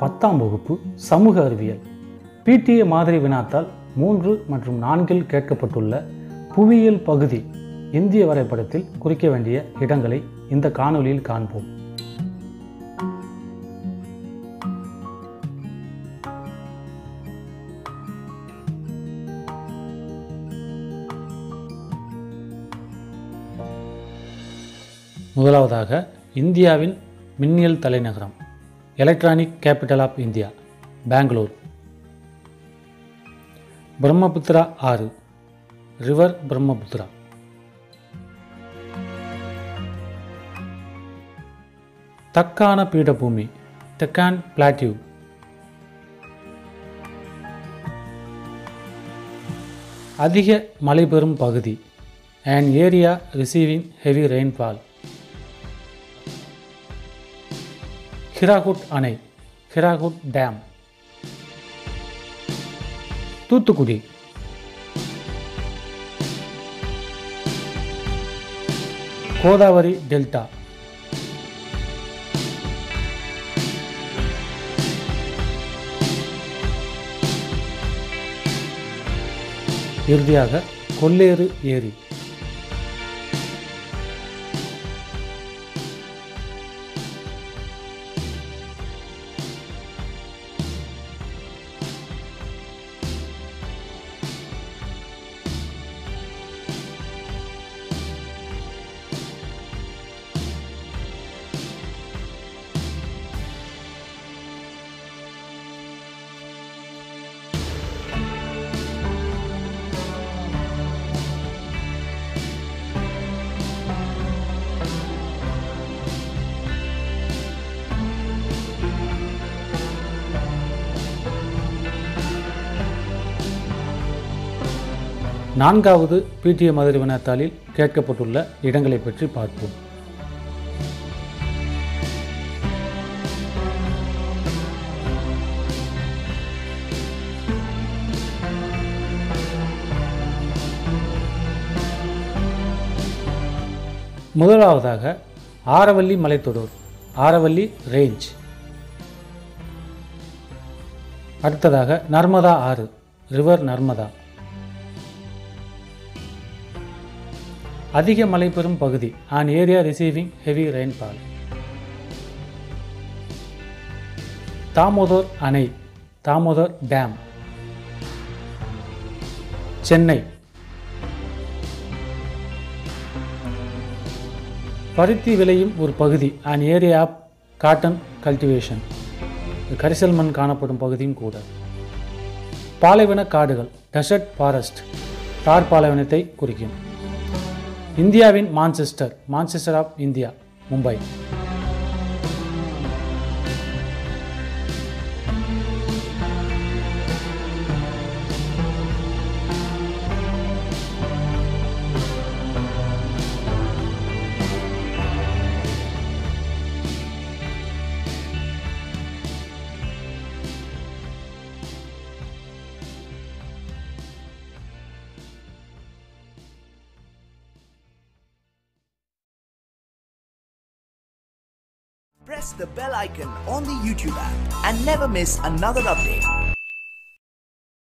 பத்தாம் வகுப்பு சமூக அறிவியல் பிடிஏ மாதிரி வினாத்தால் மூன்று மற்றும் நான்கில் கேட்கப்பட்டுள்ள புவியியல் பகுதி இந்திய வரைபடத்தில் குறிக்க வேண்டிய இடங்களை இந்த காணொளியில் காண்போம் முதலாவதாக இந்தியாவின் மின்னியல் தலைநகரம் electronic capital of India Bengaluru Brahmaputra ஆறு ரிவர் பிரம்மபுத்திரா தக்கான பீடபூமி டெக்கான் பிளாட்டியூ அதிக மழை பெறும் பகுதி an area receiving heavy rainfall Hirakud அணை ஹிராகுட் டேம் தூத்துக்குடி கோதாவரி டெல்டா இறுதியாக கொல்லேறு ஏரி நான்காவது பிடிஏ மாதிரி வினாத்தாளில் கேட்கப்பட்டுள்ள இடங்களை பற்றி பார்ப்போம் முதலாவதாக ஆரவல்லி மலைத்தொடர் ஆரவல்லி ரேஞ்ச் அடுத்ததாக நர்மதா ஆறு ரிவர் நர்மதா அதிக மழை பெறும் பகுதி an area receiving heavy rainfall Damodar அணை தாமோதர் டேம் சென்னை பருத்தி விளையும் ஒரு பகுதி an area of cotton cultivation கரிசல் மண் காணப்படும் பகுதியும் கூட பாலைவன காடுகள் டெசர்ட் ஃபாரஸ்ட் தார் பாலைவனத்தை குறிக்கும் இந்தியாவின் Manchester Manchester of India Mumbai Press the bell icon on the YouTube app and never miss another update.